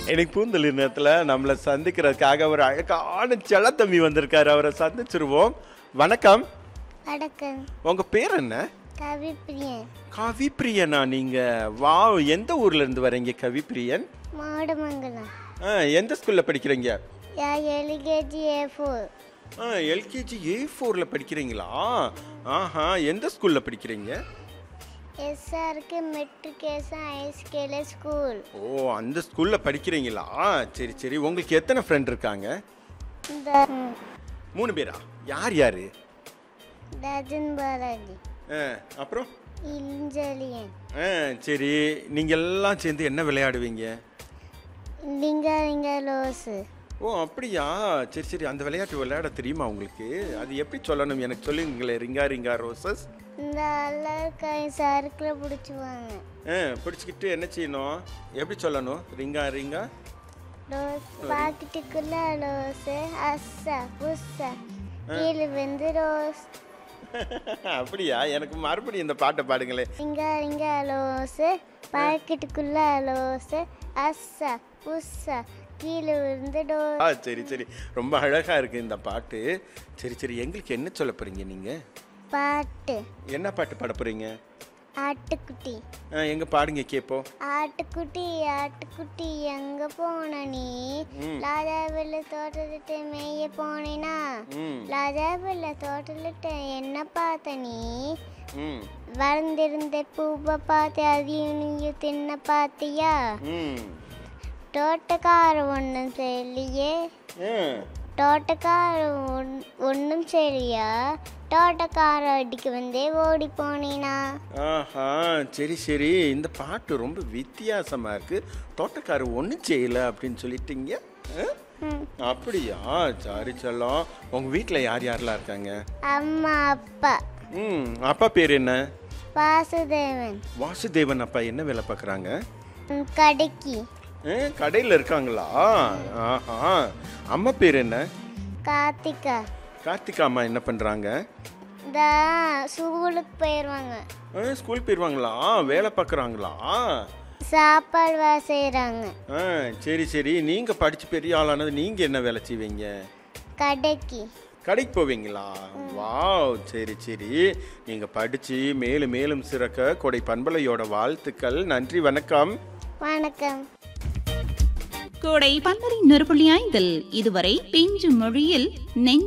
எனக்கு பூந்தொழில் நேரத்தில் நம்மளை சந்திக்கிறதுக்காக ஒரு அழகான செல்லத்தம்பி வந்திருக்காரு அவரை சந்திச்சிருவோம் வணக்கம் வணக்கம் உங்க பேர் என்ன கவிப்பிரியன் கவிப்பிரியனா நீங்க வா எந்த ஊர்ல இருந்து வரீங்க கவிப்பிரியன் மாடமங்கலம் ஆ, எந்த ஸ்கூல்ல படிக்கிறீங்க yeah LKG A four LKG A ஃபோர்ல படிக்கிறீங்களா ஆஹா எந்த ஸ்கூல்ல படிக்கிறீங்க எஸ்ஆருக்கு மெட்ரிகேஷன் ஹைஸ்கேல ஸ்கூல் ஓ அந்த ஸ்கூல்ல படிக்கிறீங்களா சரி சரி உங்களுக்கு எத்தனை ஃப்ரெண்ட் இருக்காங்க இந்த ம், மூணு பேரா யார் யாரு தஜன் பாலாஜி ஆ, அப்புறம் இஞ்சலியன் ஆ சரி நீங்க எல்லாம் சேர்ந்து என்ன விளையாடுவீங்க லிங்கா லிங்கா லோசு ஓ அப்படியா சரி சரி அந்த விளையாட்டு விளையாட தெரியுமா உங்களுக்கு அது எப்படி சொல்லணும் எனக்கு சொல்லுங்களேன் ரிங்கா ரிங்கா ரோசஸ் இந்த எல்லாருக்காய் சறுக்கில் பிடிச்சுவாங்க ஆ பிடிச்சிக்கிட்டு என்ன செய்யணும் எப்படி சொல்லணும் ரிங்கா ரிங்கா ரோஸ் பாக்கெட்டுக்குள்ள லோசு அஸ்ஸா புஸ்ஸா கீழே வந்து ரோஸ் அப்படியா எனக்கு மறுபடியும் இந்த பாட்டை பாடுங்களேன் ரிங்கா ரிங்கா லோசு பாக்கெட்டுக்குள்ள லோசு அஸ்ஸா புஸ்ஸா கீழே விழுந்து டோ ஆ சரி சரி ரொம்ப அழகா இருக்கு இந்த பாட்டு சரி சரி எங்களுக்கு என்ன சொல்ல போறீங்க நீங்க பாட்டு என்ன பாட்டு பாட போறீங்க ஆட்டுக்குட்டி ஆ, எங்க பாடுங்க கேப்போம் ஆட்டுக்குட்டி ஆட்டுக்குட்டி எங்க போன நீ லாஜாவில் தோட்டத்திட்டு மேய போனேனா ம் லாஜாவில் தோட்டத்திட்டு என்ன பார்த்த நீ ம் வளர்ந்திருந்த பூவை பார்த்து அதையும் நீயும் தின்ன பார்த்தியா ம் தோட்டக்கார ஒன்றும் செய்யலையே ம் தோட்டக்கார ஒன்றும் செய்யலையா தோட்டக்கார அடிக்கு வந்தே ஓடி போனேனா ஆஹா சரி சரி இந்த பாட்டு ரொம்ப வித்தியாசமா இருக்கு தோட்டக்காரர் ஒன்றும் செய்யல அப்படின்னு சொல்லிட்டீங்க ஆ? ம். அப்படியா சரி செல்லம் உங்க வீட்டில் யார் யாரெல்லாம் இருக்காங்க அம்மா அப்பா ம் அப்பா பேர் என்ன வாசுதேவன் வாசுதேவன் அப்பா என்ன வேலை பார்க்குறாங்க ம், கடைக்கு கடையில் இருக்காங்களா ஆஹா அம்மா பேர் என்ன கார்த்திகா கார்த்திகா அம்மா என்ன பண்ணுறாங்க இந்த ஸ்கூலுக்கு போயிடுவாங்க ஸ்கூல் போயிடுவாங்களா வேலை பார்க்குறாங்களா சாப்பாடு வேலை செய்கிறாங்க ஆ சரி சரி நீங்கள் படித்து பெரிய ஆளானது நீங்கள் என்ன வேலை செய்வீங்க கடைக்கு கடைக்கு போவீங்களா வாவ் சரி சரி நீங்கள் படித்து மேலும் மேலும் சிறக்க கொடை பண்பலையோட வாழ்த்துக்கள் நன்றி வணக்கம் வணக்கம் கோடை பந்தரின் நெருப்புள்ளி ஐந்தில் இதுவரை பிஞ்சு மொழியில் நெஞ்சு